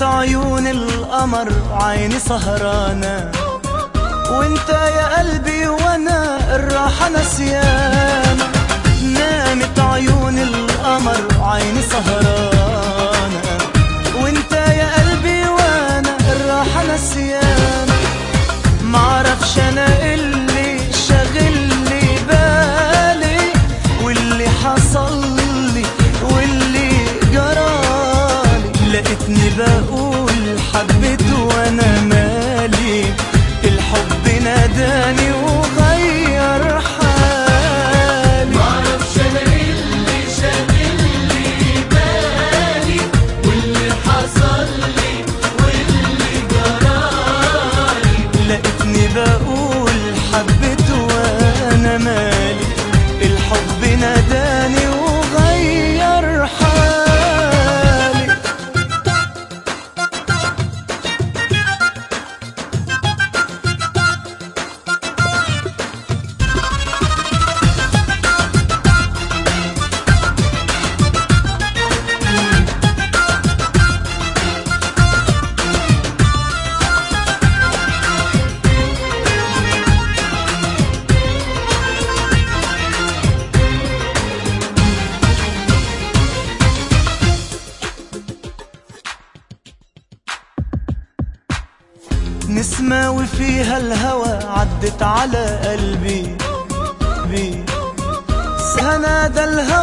نامت عيون القمر عيني سهرانة وانت يا قلبي وانا الراحة نسيانة نامت عيون القمر عيني سهرانة وانت يا قلبي وانا الراحة نسيانة معرفش انا اللي شاغلني بالي واللي حصل لي واللي جرالي لقيتني بقول حبيت وانا مالي الحب ناداني وغير حالي معرفش انا اللي شاغلني بالي واللي حصل لي واللي جرالي لقيتني بقول حبيت وانا مالي الحب ناداني وغير حالي نسمة وفيها الهوى عدت على قلبي بي سنادى الهوى